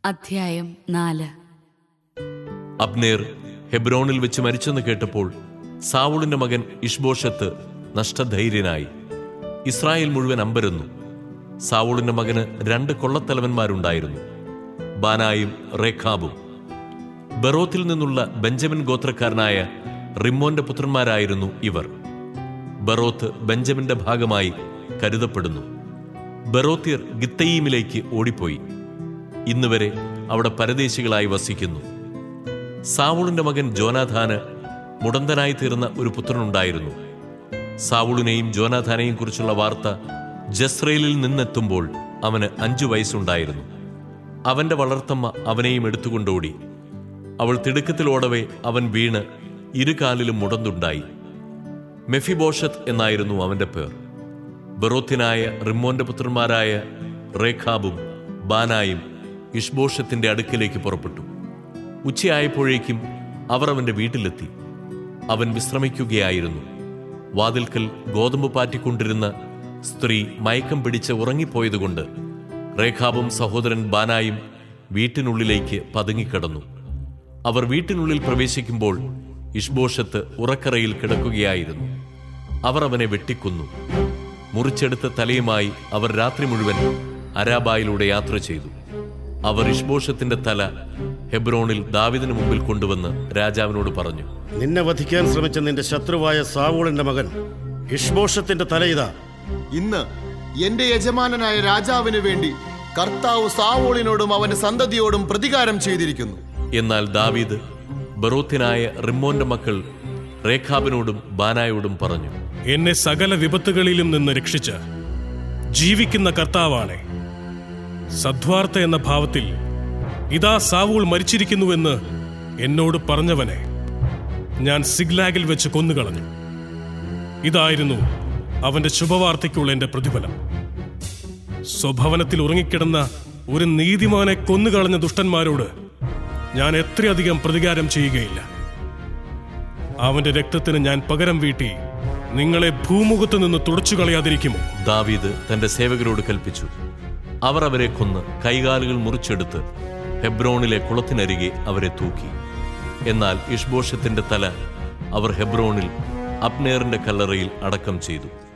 അധ്യായം നാല് അബ്നേർ ഹെബ്രോണിൽ വെച്ച് മരിച്ചെന്ന് കേട്ടപ്പോൾ സാവുളിന്റെ മകൻ ഇഷ്ബോഷത്ത് നഷ്ടധൈര്യനായി ഇസ്രായേൽ മുഴുവൻ അമ്പരന്നു സാവുളിന്റെ മകന് രണ്ട് കൊള്ളത്തലവന്മാരുണ്ടായിരുന്നു ബാനായും റേഖാബും ബറോത്തിൽ നിന്നുള്ള ബെഞ്ചമിൻ ഗോത്രക്കാരനായ റിമ്മോന്റെ പുത്രന്മാരായിരുന്നു ഇവർ ബറോത്ത് ബെഞ്ചമിന്റെ ഭാഗമായി കരുതപ്പെടുന്നു ബറോത്യർ ഗിത്തയീമിലേക്ക് ഓടിപ്പോയി ഇന്നുവരെ അവിടെ പരദേശികളായി വസിക്കുന്നു സാവുളിന്റെ മകൻ ജോനാഥാന് മുടന്തനായി തീർന്ന ഒരു പുത്രനുണ്ടായിരുന്നു സാവുളിനെയും ജോനാഥാനെയും കുറിച്ചുള്ള വാർത്ത ജസ്രേലിൽ നിന്നെത്തുമ്പോൾ അവന് അഞ്ചു വയസ്സുണ്ടായിരുന്നു അവന്റെ വളർത്തമ്മ അവനെയും എടുത്തുകൊണ്ടോടി അവൾ തിടുക്കത്തിലോടവേ അവൻ വീണ് ഇരുകാലിലും മുടന്തുണ്ടായി മെഫിബോഷത്ത് എന്നായിരുന്നു അവന്റെ പേർ ബറോത്തിനായ റിമ്മോന്റെ പുത്രന്മാരായ റേഖാബും ബാനായും ഇഷ്ബോഷത്തിന്റെ അടുക്കിലേക്ക് പുറപ്പെട്ടു ഉച്ചയായപ്പോഴേക്കും അവർ അവന്റെ വീട്ടിലെത്തി അവൻ വിശ്രമിക്കുകയായിരുന്നു വാതിൽക്കൽ ഗോതമ്പ് പാറ്റിക്കൊണ്ടിരുന്ന സ്ത്രീ മയക്കം പിടിച്ച് ഉറങ്ങിപ്പോയതുകൊണ്ട് റേഖാബും സഹോദരൻ ബാനായും വീട്ടിനുള്ളിലേക്ക് പതുങ്ങിക്കിടന്നു അവർ വീട്ടിനുള്ളിൽ പ്രവേശിക്കുമ്പോൾ ഇഷ്ബോഷത്ത് ഉറക്കറയിൽ കിടക്കുകയായിരുന്നു അവർ അവനെ വെട്ടിക്കൊന്നു മുറിച്ചെടുത്ത തലയുമായി അവർ രാത്രി മുഴുവൻ അരാബായിലൂടെ യാത്ര ചെയ്തു അവർ ഇഷ്ബോഷത്തിന്റെ തല ഹെബ്രോണിൽ ദാവിദിന് മുമ്പിൽ കൊണ്ടുവന്ന് രാജാവിനോട് പറഞ്ഞു നിന്നെ വധിക്കാൻ ശ്രമിച്ച നിന്റെ ശത്രുവായ സാവൂളിന്റെ മകൻ ഇഷ്ബോഷത്തിന്റെ തല ഇതാ ഇന്ന് എന്റെ യജമാനനായ രാജാവിന് വേണ്ടി കർത്താവ് സാവോളിനോടും അവന്റെ സന്തതിയോടും പ്രതികാരം ചെയ്തിരിക്കുന്നു എന്നാൽ ദാവീദ് ബറോത്തിനായ റിമ്മോന്റെ മക്കൾ റേഖാബിനോടും ബാനായോടും പറഞ്ഞു എന്നെ സകല വിപത്തുകളിലും നിന്ന് രക്ഷിച്ച് ജീവിക്കുന്ന കർത്താവാണ് സദ്വാർത്ത എന്ന ഭാവത്തിൽ ഇതാ സാവൂൾ മരിച്ചിരിക്കുന്നുവെന്ന് എന്നോട് പറഞ്ഞവനെ ഞാൻ സിഗ്ലാഗിൽ വെച്ച് കൊന്നുകളഞ്ഞു ഇതായിരുന്നു അവന്റെ ശുഭവാർത്തയ്ക്കുള്ള എന്റെ പ്രതിഫലം സ്വഭവനത്തിൽ ഉറങ്ങിക്കിടന്ന ഒരു നീതിമാനെ കൊന്നുകളഞ്ഞ ദുഷ്ടന്മാരോട് ഞാൻ എത്രയധികം പ്രതികാരം ചെയ്യുകയില്ല അവന്റെ രക്തത്തിന് ഞാൻ പകരം വീട്ടി നിങ്ങളെ ഭൂമുഖത്ത് നിന്ന് തുടച്ചു കളയാതിരിക്കുമോ ദാവീദ് തന്റെ സേവകരോട് കൽപ്പിച്ചു അവർ അവരെ കൊന്ന് കൈകാലുകൾ മുറിച്ചെടുത്ത് ഹെബ്രോണിലെ കുളത്തിനരികെ അവരെ തൂക്കി എന്നാൽ ഇഷ്ബോഷത്തിന്റെ തല അവർ ഹെബ്രോണിൽ അപ്നേറിന്റെ കല്ലറയിൽ അടക്കം ചെയ്തു